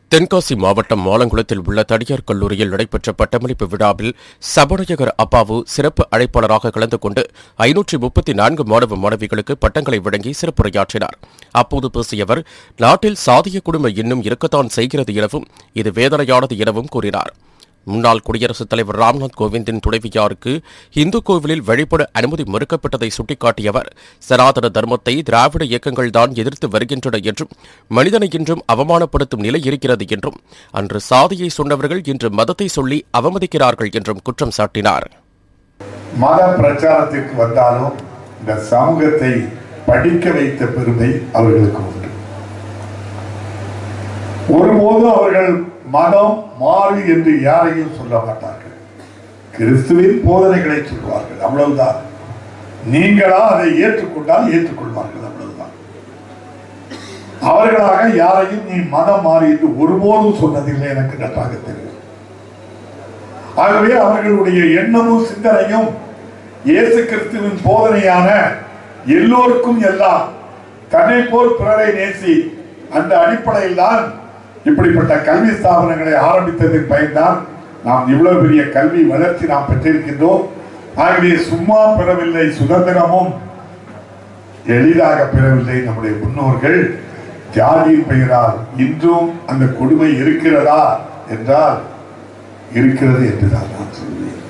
தென்காசி மாவட்டம் மாலங்குளத்தில் உள்ள தனியார் கல்லூரியில் நடைபெற்ற பட்டமளிப்பு விழாவில் சபாநாயகர் அப்பாவு சிறப்பு அழைப்பாளராக கலந்து கொண்டு ஐநூற்றி முப்பத்தி நான்கு மாணவ மாணவிகளுக்கு பட்டங்களை வழங்கி சிறப்புரையாற்றினார் அப்போது பேசிய அவர் நாட்டில் சாதிய குடும்ப இன்னும் இருக்கத்தான் செய்கிறது எனவும் இது வேதனையானது எனவும் கூறினார் முன்னாள் குடியரசுத் தலைவர் ராம்நாத் கோவிந்தின் துணைவியாருக்கு இந்து கோவிலில் வழிபட அனுமதி மறுக்கப்பட்டதை சுட்டிக்காட்டிய அவர் சனாதன தர்மத்தை திராவிட இயக்கங்கள் தான் எதிர்த்து வருகின்றன என்றும் மனிதனை இன்றும் அவமானப்படுத்தும் நிலை இருக்கிறது என்றும் அன்று சாதியை சொன்னவர்கள் இன்று மதத்தை சொல்லி அவமதிக்கிறார்கள் என்றும் குற்றம் சாட்டினார் மத பிரச்சாரத்திற்கு வந்தாலும் இந்த சமூகத்தை படிக்க வைத்த பெருமை அவர்களுக்கு உண்டு ஒருபோதும் அவர்கள் மதம் மாறு என்று யாரையும் சொல்ல மாட்டார்கள் கிறிஸ்துவின் போதனைகளை சொல்வார்கள் அவ்வளவுதான் நீங்களா அதை ஏற்றுக்கொண்டால் ஏற்றுக்கொள்வார்கள் அவ்வளவுதான் அவர்களாக யாரையும் நீ மதம் மாறி என்று ஒருபோதும் சொன்னதில்லை எனக்கு நன்றாக தெரியும் ஆகவே அவர்களுடைய எண்ணமும் சிந்தனையும் இயேசு கிறிஸ்துவின் போதனையான எல்லோருக்கும் எல்லாம் தன்னை போல் பிறரை நேசி அந்த அடிப்படையில் தான் இப்படிப்பட்ட கல்வி ஸ்தாபனங்களை ஆரம்பித்ததற்கு பயன்தான் நாம் இவ்வளவு பெரிய கல்வி வளர்ச்சி நாம் பெற்றிருக்கின்றோம் ஆகவே சும்மா பெறவில்லை சுதந்திரமும் எளிதாக பெறவில்லை நம்முடைய முன்னோர்கள் தியாகியின் பெயரால் இன்றும் அந்த கொடுமை இருக்கிறதா என்றால் இருக்கிறது என்றுதான் நான் சொல்வேன்